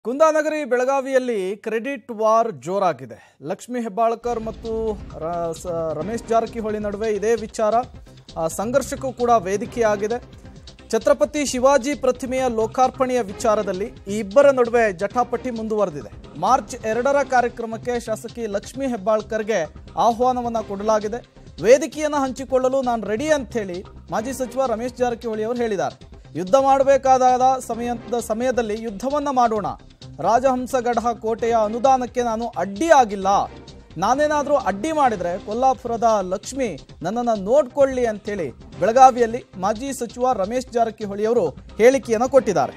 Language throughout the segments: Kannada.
ಕುಂದಾನಗರಿ ಬೆಳಗಾವಿಯಲ್ಲಿ ಕ್ರೆಡಿಟ್ ವಾರ್ ಜೋರಾಗಿದೆ ಲಕ್ಷ್ಮೀ ಹೆಬ್ಬಾಳ್ಕರ್ ಮತ್ತು ರ- ಸ- ರಮೇಶ್ ಜಾರಕಿಹೊಳಿ ನಡುವೆ ಇದೇ ವಿಚಾರ ಆ, ಸಂಘರ್ಷಕ್ಕೂ ಕೂಡ ವೇದಿಕೆಯಾಗಿದೆ ಛತ್ರಪತಿ ಶಿವಾಜಿ ಪ್ರತಿಮೆಯ ಲೋಕಾರ್ಪಣೆಯ ವಿಚಾರದಲ್ಲಿ ಈ ಇಬ್ಬರ ನಡುವೆ ಜಟಾಪಟಿ ಮುಂದುವರೆದಿದೆ ಮಾರ್ಚ್ ಎರಡರ ಕಾರ್ಯಕ್ರಮಕ್ಕೆ ಶಾಸಕಿ ಲಕ್ಷ್ಮೀ ಹೆಬ್ಬಾಳ್ಕರ್ಗೆ ಆಹ್ವಾನವನ್ನ ಕೊಡಲಾಗಿದೆ ವೇದಿಕೆಯನ್ನು ಹಂಚಿಕೊಳ್ಳಲು ನಾನು ರೆಡಿ ಅಂಥೇಳಿ ಮಾಜಿ ಸಚಿವ ರಮೇಶ್ ಜಾರಕಿಹೊಳಿ ಅವರು ಹೇಳಿದ್ದಾರೆ ಯುದ್ಧ ಮಾಡಬೇಕಾದ ಸಮಯದ ಸಮಯದಲ್ಲಿ ಯುದ್ಧವನ್ನ ಮಾಡೋಣ ರಾಜಹಂಸಗಢ ಕೋಟೆಯ ಅನುದಾನಕ್ಕೆ ನಾನು ಅಡ್ಡಿ ಆಗಿಲ್ಲ ನಾನೇನಾದರೂ ಅಡ್ಡಿ ಮಾಡಿದರೆ ಕೊಲ್ಲಾಪುರದ ಲಕ್ಷ್ಮಿ ನನ್ನನ್ನು ನೋಡ್ಕೊಳ್ಳಿ ಅಂತೇಳಿ ಬೆಳಗಾವಿಯಲ್ಲಿ ಮಾಜಿ ಸಚಿವ ರಮೇಶ್ ಜಾರಕಿಹೊಳಿ ಅವರು ಹೇಳಿಕೆಯನ್ನು ಕೊಟ್ಟಿದ್ದಾರೆ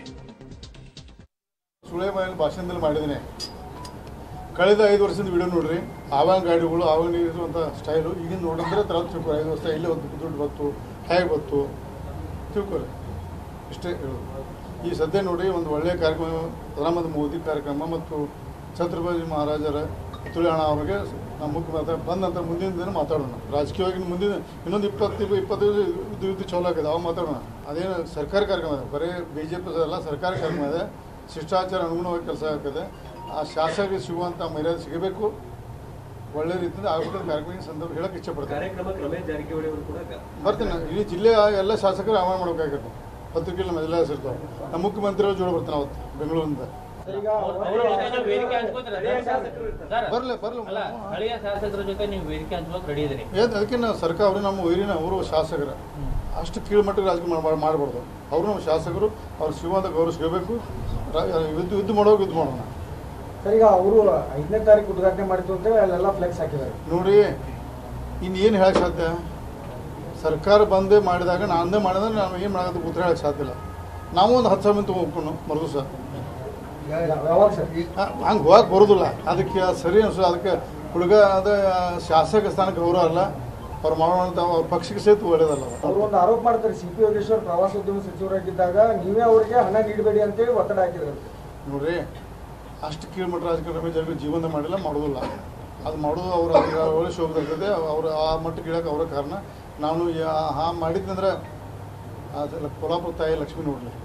ಸುಳೆಮನೆಯಲ್ಲಿ ಭಾಷಣದಲ್ಲಿ ಮಾಡಿದ್ದೀನಿ ಕಳೆದ ಐದು ವರ್ಷದ ವಿಡಿಯೋ ನೋಡ್ರಿ ಆವಾಗ ಗಾಡಿಗಳು ಆವಾಗ ಇರುವಂಥ ಸ್ಟೈಲು ಈಗಿನ ನೋಡಿದ್ರೆ ತರ ತಿಳ್ಕೊರಿ ಐದು ವರ್ಷ ಇಲ್ಲಿ ಒಂದು ದುಡ್ಡು ಬತ್ತು ಹೇಗೆ ಬತ್ತು ತಿಳ್ಕೊರಿ ಇಷ್ಟೇ ಹೇಳೋದು ಈ ಸದ್ಯ ನೋಡಿ ಒಂದು ಒಳ್ಳೆಯ ಕಾರ್ಯಕ್ರಮ ಪ್ರಧಾನಮಂತ್ರಿ ಮೋದಿ ಕಾರ್ಯಕ್ರಮ ಮತ್ತು ಛತ್ರಪತಿ ಮಹಾರಾಜರ ತುಳಿಯಣ ಅವರಿಗೆ ನಮ್ಮ ಮುಖ್ಯಮಂತ್ರಿ ಬಂದ ನಂತರ ಮುಂದಿನ ದಿನ ಮಾತಾಡೋಣ ರಾಜಕೀಯವಾಗಿ ಮುಂದಿನ ಇನ್ನೊಂದು ಇಪ್ಪತ್ತು ಇಪ್ಪತ್ತೈದು ಇದು ಇದು ಚಲೋ ಆಗಿದೆ ಅವಾಗ ಮಾತಾಡೋಣ ಅದೇನು ಸರ್ಕಾರಿ ಕಾರ್ಯಕ್ರಮ ಇದೆ ಬರೀ ಬಿ ಜೆ ಪಿ ಅಲ್ಲ ಸರ್ಕಾರಿ ಕಾರ್ಯಕ್ರಮ ಇದೆ ಶಿಷ್ಟಾಚಾರ ಅನುಗುಣವಾಗಿ ಕೆಲಸ ಆಗ್ತದೆ ಆ ಶಾಸಕರಿಗೆ ಸಿಗುವಂಥ ಮರ್ಯಾದೆ ಸಿಗಬೇಕು ಒಳ್ಳೆ ರೀತಿಯಿಂದ ಆಗ್ಬಿಟ್ಟು ಕಾರ್ಯಕ್ರಮ ಈ ಸಂದರ್ಭ ಹೇಳಕ್ಕೆ ಇಷ್ಟಪಡ್ತಾರೆ ಕಾರ್ಯಕ್ರಮಕ್ಕೆ ರಮೇಶ್ ಜಾರಕಿಹೊಳಿ ಅವರು ಕೂಡ ಬರ್ತೀನಿ ನಾನು. ಇಡೀ ಜಿಲ್ಲೆಯ ಎಲ್ಲ ಶಾಸಕರು ಆಹ್ವಾನ ಮಾಡ್ಬೇಕಾಗಿತ್ತು ಪತ್ರಿಕೆಯಲ್ಲಿ ನಮ್ಮೆಲ್ಲ ಹೆಸರಿರ್ತಾವೆ ನಮ್ಮ ಮುಖ್ಯಮಂತ್ರಿಗಳು ಜೋಡಿ ಬರ್ತಾನೆ ಅವತ್ತು ಬೆಂಗಳೂರಿಂದ ಅವರ ಜೊತೆ ನೀವು ವೇದಿಕೆ ಹಂಚ್ಕೋತೀರಾ? ಸರ್, ಬರಲಿ ಬರಲಿ ಅಲ್ಲ ಸ್ಥಳೀಯ ಶಾಸಕರ ಜೊತೆ ನೀವು ವೇದಿಕೆ ಹಂಚ್ಕೋಕ್ ರೆಡಿ ಇದೀರಿ ಏನು ಅದಕ್ಕೆ ನಾವು ಸರ್ಕಾರ ಅವರು ನಮ್ಮ ಊರಿನ ಅವರು ಶಾಸಕರ ಅಷ್ಟು ಕೀಳ್ಮಟ್ಟಕ್ಕೆ ರಾಜಕೀಯ ಮಾಡ್- ಮಾಡಬಾರ್ದು ಅವರು ನಮ್ಮ ಶಾಸಕರು ಅವ್ರ ಸಿಗುವಂಥ ಗೌರವ ಸಿಗಬೇಕು ರಾ- ಯುದ್ಧ ಯುದ್ಧ ಮಾಡೋಕೆ ಯುದ್ಧ ಮಾಡೋಣ ಸರ್ ಈಗ ಅವರು ಐದನೇ ತಾರೀಕು ಉದ್ಘಾಟನೆ ಮಾಡಿದ್ದು ಅಂತೇಳಿ ಅಲ್ಲೆಲ್ಲ ಫ್ಲೆಕ್ಸ್ ಹಾಕಿದ್ದಾರೆ ನೋಡಿ ಇನ್ನೇನು ಹೇಳಕ್ಕೆ ಸಾಧ್ಯ ಸರ್ಕಾರ ಬಂದೇ ಮಾಡಿದಾಗ ನಾನೇ ಮಾಡಿದ್ರೆ ನಾನು ಏನು ಮಾಡೋದು ಉತ್ತರ ಹೇಳಕ್ಕೆ ಸಾಧ್ಯ ಇಲ್ಲ ನಾವು ಒಂದು ಹತ್ತು ಸಾವಿರ ಮಂದಿ ತೊಗೊಂಡು ಮರು ಸರ್ ಯಾವಾಗ ಸರ್ ಹಂಗೆ ಹೋಗಕ್ಕೆ ಬರೋದಿಲ್ಲ ಅದಕ್ಕೆ ಸರಿ ಅನ್ಸು ಅದಕ್ಕೆ ಹುಡುಗ ಅದ ಶಾಸಕ ಸ್ಥಾನಕ್ಕೆ ಗೌರವ ಅಲ್ಲ ಅವ್ರು ಮಾಡೋಣಂತ ಅವ್ರ ಪಕ್ಷಕ್ಕೆ ಸೇತು ಒಳ್ಳೇದಲ್ಲ ಅದು. ಅವರು ಒಂದು ಆರೋಪ ಮಾಡ್ತಾರೆ ಸಿ ಪಿ ಯೋಗೇಶ್ವರ್ ಪ್ರವಾಸೋದ್ಯಮ ಸಚಿವರಾಗಿದ್ದಾಗ ನೀವೇ ಅವರಿಗೆ ಹಣ ನೀಡಬೇಡಿ ಅಂತೇಳಿ ಒತ್ತಡ ಹಾಕಿದ್ರು ನೋಡ್ರಿ ಅಷ್ಟು ಕಿಲೋಮೀಟರ್ ರಾಜಕೀಯ ರಮೇಶ್ ಜಾರಕಿಹೊಳಿ ಜೀವನ ಮಾಡಿಲ್ಲ ಮಾಡೋದಿಲ್ಲ ಅದು ಮಾಡೋದು ಅವ್ರ ಒಳ್ಳೆ ಶೋಭದಾಗ್ತದೆ ಅವ್ರು ಆ ಮಟ್ಟಕ್ಕೆ ಇಡಕ್ಕೆ ಅವರ ಕಾರಣ ನಾನು ಯಾ- ಹಾ ಮಾಡಿದ್ನಂದ್ರೆ ಅದೆಲ್ಲ ಕೊಲ್ಹಾಪುರ ತಾಯಿ ಲಕ್ಷ್ಮಿ ನೋಡಲಿ